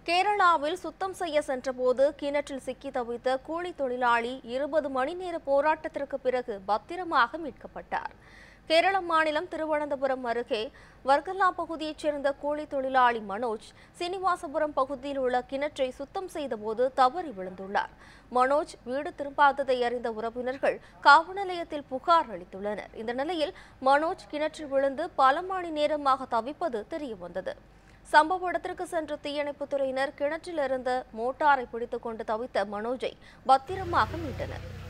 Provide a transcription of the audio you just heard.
கேரளாவில் சுத்தம் செய்ய சென்றபோது கிணற்றில் சிக்கி தவித்த கூலி தொழிலாளி இருபது மணி நேர போராட்டத்திற்கு பிறகு பத்திரமாக மீட்கப்பட்டார் கேரள மாநிலம் திருவனந்தபுரம் அருகே வர்கலா பகுதியைச் சேர்ந்த கூலி தொழிலாளி மனோஜ் சீனிவாசபுரம் பகுதியில் உள்ள கிணற்றை சுத்தம் செய்தபோது தவறி விழுந்துள்ளார் மனோஜ் வீடு திரும்பாததை அறிந்த உறவினர்கள் காவல் நிலையத்தில் புகார் அளித்துள்ளனர் இந்த நிலையில் மனோஜ் கிணற்றில் விழுந்து பல மணி நேரமாக தவிப்பது தெரியவந்தது சம்பவ இடத்திற்கு சென்ற தீயணைப்புத் துறையினர் கிணற்றில் இருந்த மோட்டாரை பிடித்துக் கொண்டு தவித்த மனோஜை பத்திரமாக மீட்டனர்